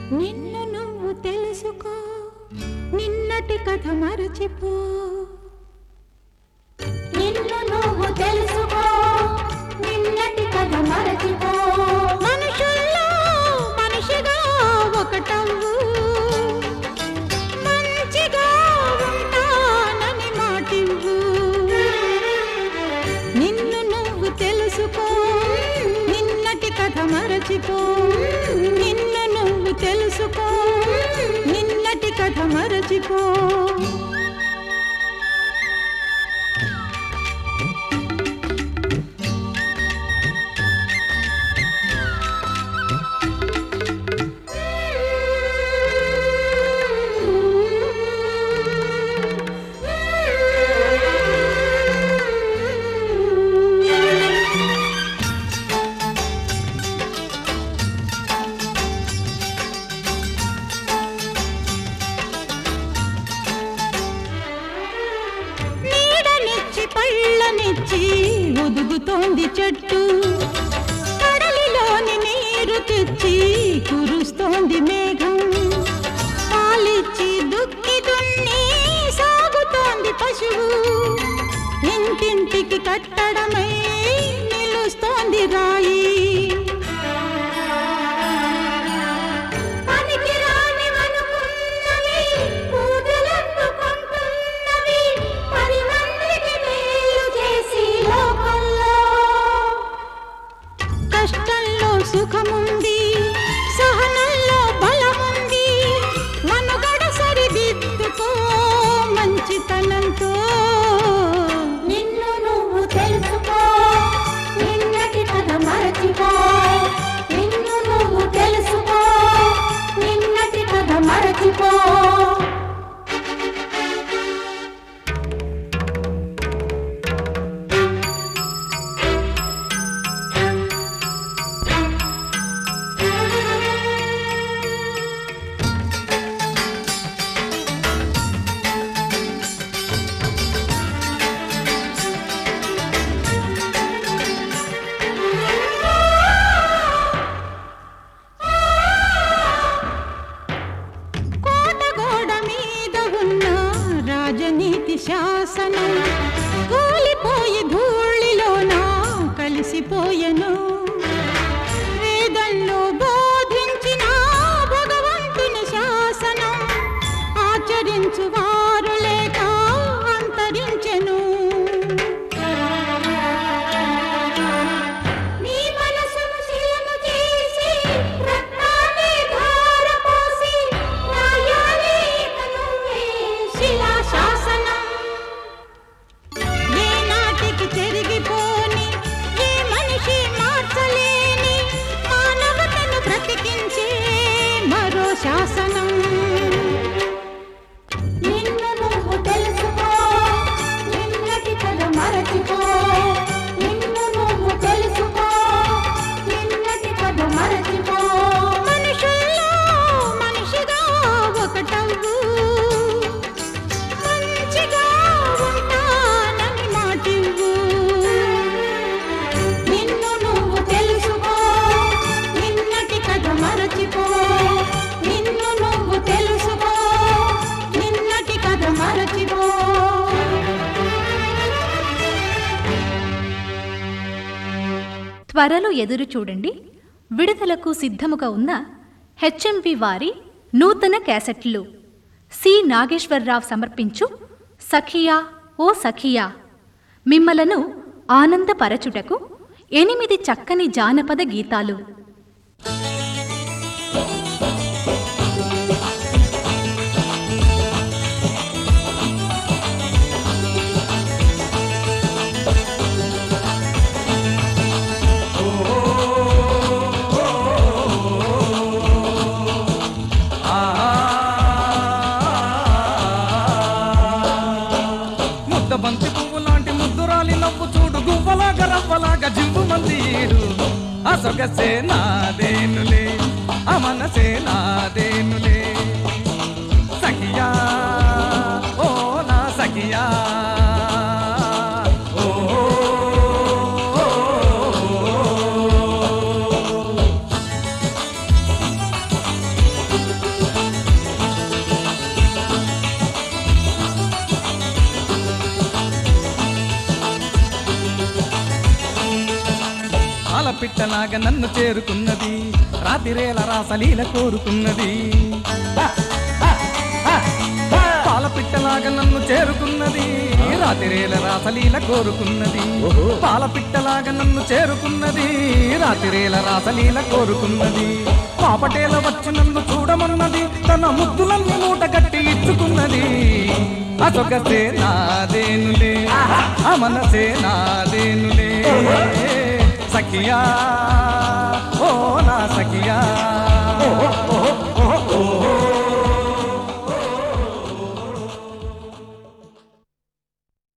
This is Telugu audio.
నిన్ను నువ్వు తెలుసుకో నిన్నటి కథ మరచిపో నిన్ను నువ్వు తెలుసుకో నిన్నటి కథ మరచిపో మనుషుల్లో మనిషిగా ఒకటవ్వు మంచిగా ఉంటానని మాటివ్వు నిన్ను నువ్వు తెలుసుకో నిన్నటి కథ మరచిపో నిన్ను నువ్వు తెలుసుకో నిన్నటి కథ మరచిపో నీడనిచ్చి పళ్ళనిచ్చి ఒదుగుతోంది చెట్టు కడలిలోని నీరు తెచ్చి కురుస్తోంది మేఘం పాలిచ్చి దుక్కి దున్ని సాగుతోంది పశువు ఇంటింటికి కట్టడమై నిలుస్తోంది రాయి పనికిరాని అనుకున్నవి పూజలందుకుంటున్నవి పది మందికి మేలు చేసి లోకంలో కష్టంలో సుఖముంది సహనంలో బలముంది మనుగడ సరిదిద్దుకో మంచితనంతో నిన్ను నువ్వు తెలుసుకో నిన్నటి కథ మరచిపో నిన్ను నువ్వు తెలుసుకో నిన్నటి కథ మరచిపో కోటగోడ మీద ఉన్న రాజనీతి శాసనం కూలిపోయి ధూళిలోన కలిసిపోయెను వేదంలో బోధించిన భగవంతుని శాసనం ఆచరించు వారు లేక అంతరించెను నీ మనసును శిలను చేసి రక్తాన్ని ధారపోసి న్యాయాన్ని ఇక నువ్వే శిలా శాసనం ఏ నాటికి చెరిగిపోని ఏ మనిషి మార్చలేని మానవతను బ్రతికించే మరో శాసనం నిన్ను నువ్వు తెలుసుకో నిన్నటి కథ మరచిపో నిన్ను నువ్వు తెలుసుకో నిన్నటి కథ మరచిపో మనుషుల్లో మనిషిగా ఒకటవ్వు మంచిగా ఉంటానని మాటివ్వు నిన్ను నువ్వు తెలుసుకో నిన్నటి కథ మరచిపో నిన్ను నువ్వు తెలుసుకో నిన్నటి కథ మరచిపో త్వరలో ఎదురు చూడండి విడుదలకు సిద్ధముగా ఉన్న హెచ్ఎంవి వారి నూతన క్యాసెట్లు సి నాగేశ్వరరావు సమర్పించు సఖియా ఓ సఖియా మిమ్మలను ఆనందపరచుటకు ఎనిమిది చక్కని జానపద గీతాలు ముద్ద బంతి పువ్వు లాంటి ముద్దురాలి నవ్వు చూడు గువ్వలాగా రవ్వలాగా జివ్వు మంది ఈడు ఆ సొగసే నాదేనులే ఆ మనసే నాదేనులే సఖియా ఓ నా సఖియా ఓ, ఓ, ఓ, ఓ, ఓ. పాల పిట్టలాగా నన్ను చేరుకున్నది రాతిరేల రాసలీల కోరుకున్నది పాల పిట్టలాగా నన్ను చేరుకున్నది రాతిరేల రాసలీల కోరుకున్నది పాల పిట్టలాగా నన్ను చేరుకున్నది రాతిరేల రాసలీల కోరుకున్నది పాపటేల వచ్చి నన్ను చూడమన్నది తన ముద్దులన్నీ మూట కట్టి ఇచ్చుకున్నది అదొకసే నాదేనులే ఆ మనసే నాదేనులే సఖియా ఓ నా సఖియా ఓ